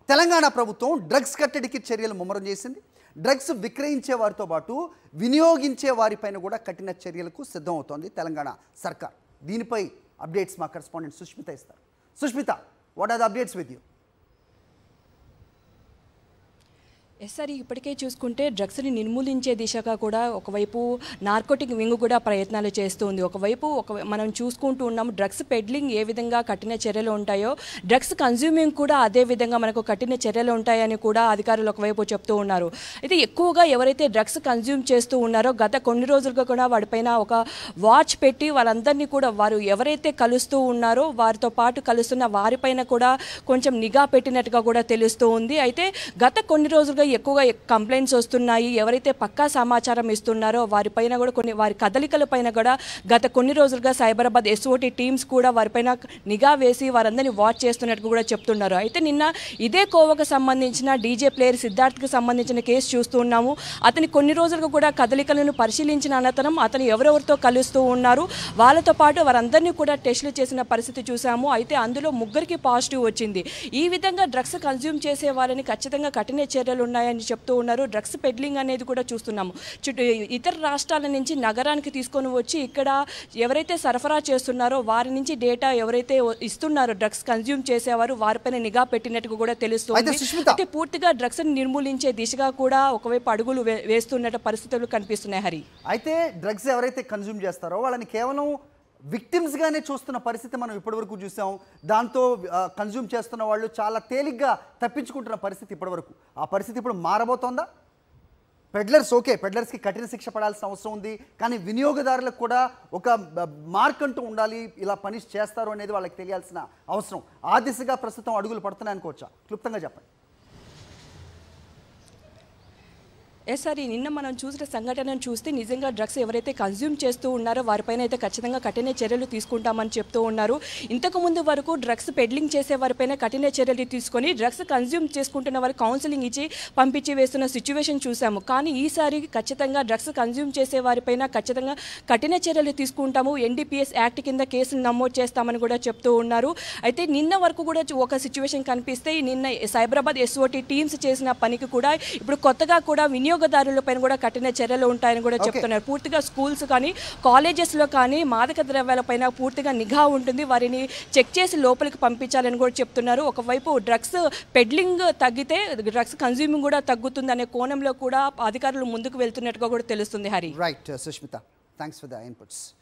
తెలంగాణ ప్రభుత్వం డ్రగ్స్ కట్టడికి చర్యలు ముమ్మరం చేసింది డ్రగ్స్ విక్రయించే వారితో పాటు వినియోగించే వారిపైన కూడా కఠిన చర్యలకు సిద్ధమవుతోంది తెలంగాణ సర్కార్ దీనిపై అప్డేట్స్ మా కరెస్పాండెంట్ సుష్మిత ఇస్తారు Sushmita what are the updates with us sir ఇప్పటికే చూసుకుంటే డ్రగ్స్ని నిర్మూలించే దిశగా కూడా ఒకవైపు నార్కోటిక్ వింగ్ కూడా ప్రయత్నాలు చేస్తుంది ఒకవైపు ఒక మనం చూసుకుంటూ ఉన్నాం డ్రగ్స్ పెడ్లింగ్ ఏ విధంగా కఠిన చర్యలు ఉంటాయో డ్రగ్స్ కన్జ్యూమింగ్ కూడా అదే విధంగా మనకు కఠిన చర్యలు ఉంటాయని కూడా అధికారులు ఒకవైపు చెప్తూ ఉన్నారు అయితే ఎక్కువగా ఎవరైతే డ్రగ్స్ కన్జ్యూమ్ చేస్తూ ఉన్నారో గత కొన్ని రోజులుగా కూడా వాడిపైన ఒక వాచ్ పెట్టి వాళ్ళందరినీ కూడా వారు ఎవరైతే కలుస్తూ ఉన్నారో వారితో పాటు కలుస్తున్న వారిపైన కూడా కొంచెం నిఘా పెట్టినట్టుగా కూడా తెలుస్తూ ఉంది అయితే గత కొన్ని రోజులుగా ఎక్కువగా కంప్లైంట్స్ వస్తున్నాయి ఎవరైతే పక్కా సమాచారం ఇస్తున్నారో వారిపైన కూడా కొన్ని వారి కదలికల పైన కూడా గత కొన్ని రోజులుగా సైబరాబాద్ ఎస్ఓటి టీమ్స్ కూడా వారిపైన నిఘా వేసి వారందరినీ వాచ్ చేస్తున్నట్టు కూడా చెప్తున్నారు అయితే నిన్న ఇదే కోవకు సంబంధించిన డీజే ప్లేయర్ సిద్ధార్థ్కి సంబంధించిన కేసు చూస్తూ ఉన్నాము అతని కొన్ని రోజులుగా కూడా కదలికలను పరిశీలించిన అనంతరం అతను ఎవరెవరితో కలుస్తూ ఉన్నారు వాళ్ళతో పాటు వారందరినీ కూడా టెస్టులు చేసిన పరిస్థితి చూసాము అయితే అందులో ముగ్గురికి పాజిటివ్ వచ్చింది ఈ విధంగా డ్రగ్స్ కన్జ్యూమ్ చేసే వారిని ఖచ్చితంగా కఠిన చర్యలు ఉన్నాయని చెప్తూ ఉన్నారు డ్రగ్స్ పెడ్లింగ్ అనేది కూడా చూస్తున్నాము చుట్టూ ఇతర రాష్ట్రాల నుంచి నగరానికి తీసుకొని వచ్చి ఇక్కడ ఎవరైతే సరఫరా చేస్తున్నారో వారి నుంచి డేటా ఎవరైతే ఇస్తున్నారో డ్రగ్స్ కన్జ్యూమ్ చేసేవారు వారిపైన నిఘా పెట్టినట్టు కూడా అయితే తెలుస్తుంది సుష్మిత- అయితే పూర్తిగా డ్రగ్స్ నిర్మూలించే దిశగా కూడా ఒకవైపు అడుగులు వే- వేస్తున్న పరిస్థితులు కనిపిస్తున్నాయి హరి అయితే డ్రగ్స్ ఎవరైతే కన్జ్యూమ్ చేస్తారో వాళ్ళని కేవలం విక్టిమ్స్గానే చూస్తున్న పరిస్థితి మనం ఇప్పటివరకు చూసాం దాంతో కన్జ్యూమ్ చేస్తున్న వాళ్ళు చాలా తేలిగ్గా తప్పించుకుంటున్న పరిస్థితి ఇప్పటివరకు ఆ పరిస్థితి ఇప్పుడు మారబోతోందా పెడ్లర్స్ ఓకే పెడ్లర్స్కి కఠిన శిక్ష పడాల్సిన అవసరం ఉంది కానీ వినియోగదారులకు కూడా ఒక బ- మార్క్ అంటూ ఉండాలి ఇలా పని చేస్తారు అనేది వాళ్ళకి తెలియాల్సిన అవసరం ఆ దిశగా ప్రస్తుతం అడుగులు పడుతున్నాయి అనుకోవచ్చా క్లుప్తంగా చెప్పండి ఎస్ సార్ ఈ నిన్న మనం చూసిన సంఘటనను చూస్తే నిజంగా డ్రగ్స్ ఎవరైతే కన్జ్యూమ్ చేస్తూ ఉన్నారో వారిపైన అయితే ఖచ్చితంగా కఠిన చర్యలు తీసుకుంటామని చెప్తూ ఉన్నారు ఇంతకు ముందు వరకు డ్రగ్స్ పెడ్లింగ్ చేసే వారిపైన కఠిన చర్యలు తీసుకొని డ్రగ్స్ కన్జ్యూమ్ చేసుకుంటున్న వారికి కౌన్సిలింగ్ ఇచ్చి పంపించి వేస్తున్న సిచ్యువేషన్ చూసాము కానీ ఈసారి ఖచ్చితంగా డ్రగ్స్ కన్జ్యూమ్ చేసే వారిపైన ఖచ్చితంగా కఠిన చర్యలు తీసుకుంటాము ఎన్డీపీఎస్ యాక్ట్ కింద కేసులు నమోదు చేస్తామని కూడా చెప్తూ ఉన్నారు అయితే నిన్న వరకు కూడా ఒక సిచ్యువేషన్ కనిపిస్తే ఈ నిన్న సైబరాబాద్ ఎస్ఓటి టీమ్స్ చేసిన పనికి కూడా ఇప్పుడు కొత్తగా కూడా వినియోగదారులపైన కూడా కఠిన చర్యలు ఉంటాయని కూడా Okay. చెప్తున్నారు పూర్తిగా స్కూల్స్ కానీ కాలేజెస్లో కానీ మాదక ద్రవ్యాలపైన పూర్తిగా నిఘా ఉంటుంది వారిని చెక్ చేసి లోపలికి పంపించాలని కూడా చెప్తున్నారు ఒకవైపు డ్రగ్స్ పెడ్లింగ్ తగ్గితే డ్రగ్స్ కన్జ్యూమింగ్ కూడా తగ్గుతుంది అనే కోణంలో కూడా అధికారులు ముందుకు వెళ్తున్నట్టుగా కూడా తెలుస్తుంది Hari right Sushmita thanks for the inputs